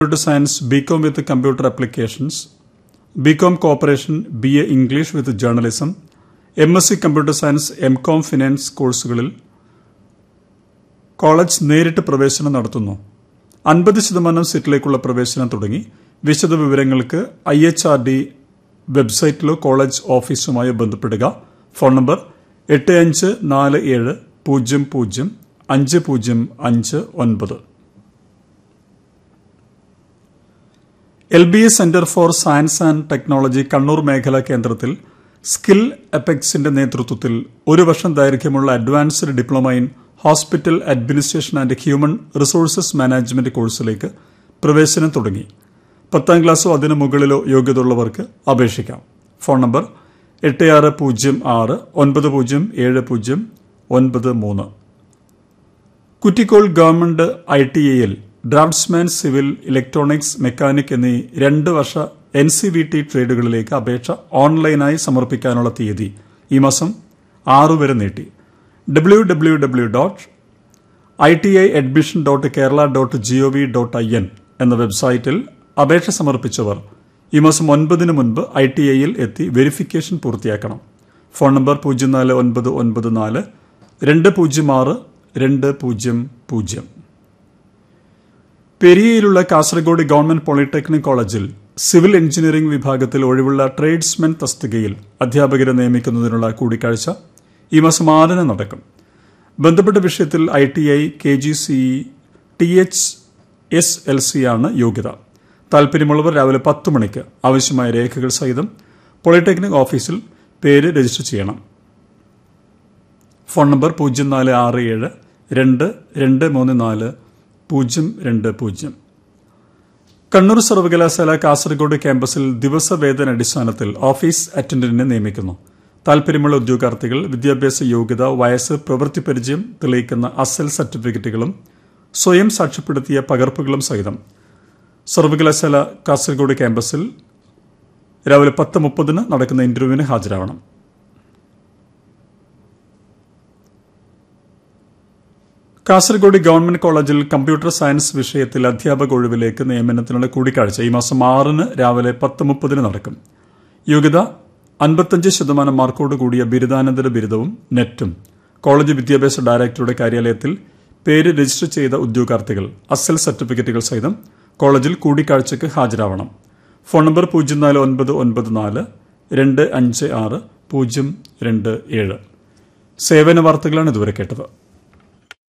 Computer Science BCom with Computer Applications, BCom Cooperation BA English with Journalism, MSc Computer Science MCom Finance കോഴ്സുകളിൽ college നേരിട്ട് പ്രവേശനം നടത്തുന്നു അൻപത് ശതമാനം സീറ്റിലേക്കുള്ള പ്രവേശനം തുടങ്ങി വിശദ വിവരങ്ങൾക്ക് ഐ എച്ച് ആർ ഡി വെബ്സൈറ്റിലോ കോളേജ് ഓഫീസുമായോ ബന്ധപ്പെടുക ഫോൺ നമ്പർ എട്ട് അഞ്ച് നാല് ഏഴ് പൂജ്യം പൂജ്യം അഞ്ച് പൂജ്യം അഞ്ച് ഒൻപത് L B S centre for science and technology Kannur മേഖലാ കേന്ദ്രത്തിൽ സ്കിൽ എപെക്സിന്റെ നേതൃത്വത്തിൽ ഒരു വർഷം ദൈർഘ്യമുള്ള advanced diploma in hospital administration and human resources management കോഴ്സിലേക്ക് പ്രവേശനം തുടങ്ങി പത്താം ക്ലാസ്സോ അതിനു മുകളിലോ യോഗ്യതയുള്ളവർക്ക് അപേക്ഷിക്കാം ഫോൺ നമ്പർ എട്ട് ആറ് പൂജ്യം ആറ് ഒൻപത് പൂജ്യം ഏഴ് പൂജ്യം ഒൻപത് മൂന്ന് കുറ്റിക്കോൾ ഗവൺമെന്റ് ഐ ടി എയിൽ ഡ്രാഫ്റ്റ്സ്മാൻ സിവിൽ ഇലക്ട്രോണിക്സ് മെക്കാനിക് എന്നീ രണ്ട് വർഷ എൻ സി വി ടി ട്രേഡുകളിലേക്ക് അപേക്ഷ ഓൺലൈനായി സമർപ്പിക്കാനുള്ള തീയതി ഈ മാസം ആറു വരെ നീട്ടി W W W dot I T I admission dot Kerala dot G O V dot I N എന്ന വെബ്സൈറ്റിൽ അപേക്ഷ സമർപ്പിച്ചവർ ഈ മാസം ഒൻപതിന് മുൻപ് ഐ ടി ഐയിൽ എത്തി വെരിഫിക്കേഷൻ പൂർത്തിയാക്കണം ഫോൺ നമ്പർ പൂജ്യം നാല് ഒൻപത് ഒൻപത് നാല് രണ്ട് പൂജ്യം ആറ് രണ്ട് പൂജ്യം പൂജ്യം പെരിയയിലുള്ള കാസർഗോഡ് ഗവൺമെന്റ് പോളിടെക്നിക് കോളേജിൽ സിവിൽ എഞ്ചിനീയറിംഗ് വിഭാഗത്തിൽ ഒഴിവുള്ള ട്രേഡ്സ്മെൻ തസ്തികയിൽ അധ്യാപകരെ നിയമിക്കുന്നതിനുള്ള കൂടിക്കാഴ്ച ഈ മാസം ആറിന് നടക്കും ബന്ധപ്പെട്ട വിഷയത്തിൽ I T I K G C T H S L C ആണ് യോഗ്യത താൽപര്യമുള്ളവർ രാവിലെ പത്ത് മണിക്ക് ആവശ്യമായ രേഖകൾ സഹിതം പോളിടെക്നിക് ഓഫീസിൽ പേര് രജിസ്റ്റർ ചെയ്യണം ഫോൺ നമ്പർ പൂജ്യം നാല് ആറ് ഏഴ് രണ്ട് രണ്ട് മൂന്ന് നാല് പൂജ്യം രണ്ട് പൂജ്യം കണ്ണൂർ സർവകലാശാല കാസർഗോഡ് ക്യാമ്പസിൽ ദിവസവേതന അടിസ്ഥാനത്തിൽ ഓഫീസ് അറ്റൻഡന്റിനെ നിയമിക്കുന്നു താൽപര്യമുള്ള ഉദ്യോഗാർത്ഥികൾ വിദ്യാഭ്യാസ യോഗ്യത വയസ്സ് പ്രവൃത്തി പരിചയം തെളിയിക്കുന്ന അസൽ സർട്ടിഫിക്കറ്റുകളും സ്വയം സാക്ഷ്യപ്പെടുത്തിയ പകർപ്പുകളും സഹിതം സർവകലാശാല കാസർഗോഡ് ക്യാമ്പസിൽ രാവിലെ പത്ത് മുപ്പതിന് നടക്കുന്ന ഇന്റർവ്യൂവിന് ഹാജരാവണം കാസർഗോഡ് ഗവൺമെന്റ് കോളേജിൽ കമ്പ്യൂട്ടർ സയൻസ് വിഷയത്തിൽ അധ്യാപക ഒഴിവിലേക്ക് നിയമനത്തിനുള്ള കൂടിക്കാഴ്ച ഈ മാസം ആറിന് രാവിലെ പത്ത് മുപ്പതിന് നടക്കും യോഗ്യത അൻപത്തഞ്ച് ശതമാനം മാർക്കോട് കൂടിയ ബിരുദാനന്തര ബിരുദവും നെറ്റും കോളേജ് വിദ്യാഭ്യാസ ഡയറക്ടറുടെ കാര്യാലയത്തിൽ പേര് രജിസ്റ്റർ ചെയ്ത ഉദ്യോഗാർത്ഥികൾ അസൽ സർട്ടിഫിക്കറ്റുകൾ സഹിതം കോളേജിൽ കൂടിക്കാഴ്ചയ്ക്ക് ഹാജരാവണം ഫോൺ നമ്പർ പൂജ്യം നാല് ഒൻപത് ഒൻപത് നാല് രണ്ട് അഞ്ച് ആറ് പൂജ്യം രണ്ട് ഏഴ് സേവന വാർത്തകളാണ് ഇതുവരെ കേട്ടത്